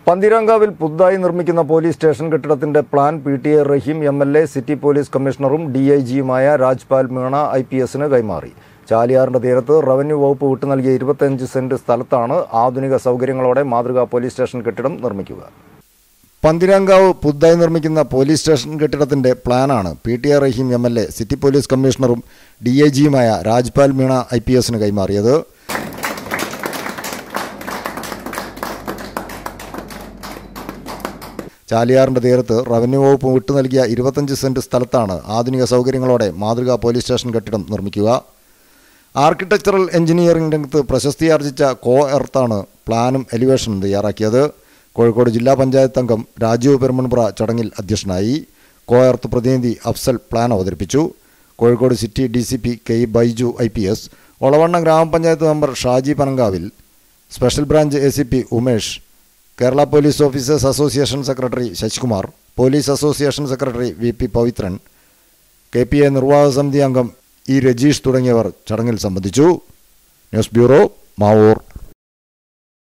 പന്തിരാങ്കാവിൽ പുതുതായി നിർമ്മിക്കുന്ന police station കെട്ടിടത്തിന്റെ plan P T A Rahim M L A city police കമ്മീഷണറും ഡി ഐ ജിയുമായ രാജ്പാൽ മീണ ഐ പി എസിന് കൈമാറി ചാലിയാറിന്റെ തീരത്ത് റവന്യൂ വകുപ്പ് വിട്ടു നൽകിയ ഇരുപത്തിയഞ്ച് സെന്റ് സ്ഥലത്താണ് ആധുനിക സൗകര്യങ്ങളോടെ മാതൃകാ പോലീസ് സ്റ്റേഷൻ കെട്ടിടം നിർമ്മിക്കുക പന്തിരാങ്കാവ് പുതുതായി നിർമ്മിക്കുന്ന പോലീസ് സ്റ്റേഷൻ കെട്ടിടത്തിന്റെ പ്ലാനാണ് P T A Rahim M L A city police കമ്മീഷണറും ഡി ഐ ജിയുമായ രാജ്പാൽ മീണ ഐ പി എസിന് കൈമാറിയത് ചാലിയാറിന്റെ തീരത്ത് റവന്യൂ വകുപ്പ് വിട്ടു നൽകിയ ഇരുപത്തഞ്ച് സെന്റ് സ്ഥലത്താണ് ആധുനിക സൗകര്യങ്ങളോടെ മാതൃകാ പോലീസ് സ്റ്റേഷൻ കെട്ടിടം നിർമ്മിക്കുക ആർക്കിടെക്ചറൽ എഞ്ചിനീയറിംഗ് രംഗത്ത് പ്രശസ്തിയാർജിച്ച കോ എർത്താണ് പ്ലാനും എലിവേഷനും തയ്യാറാക്കിയത് കോഴിക്കോട് ജില്ലാ പഞ്ചായത്ത് അംഗം രാജീവ് പെരുമൺപുറ ചടങ്ങിൽ അധ്യക്ഷനായി കോ എർത്ത് പ്രതിനിധി അഫ്സൽ പ്ലാൻ അവതരിപ്പിച്ചു Kozhikode city D C P K E Baiju I P S Olavanna ഗ്രാമപഞ്ചായത്ത് member Shaji Panankavil special branch A C P Umesh Kerala police officers association secretary Sasikumar police association secretary V P Pavithran K P A നിർവാഹക സമിതി അംഗം ഇ രജീഷ് തുടങ്ങിയവർ ചടങ്ങിൽ സംബന്ധിച്ചു ന്യൂസ് ബ്യൂറോ മാവൂർ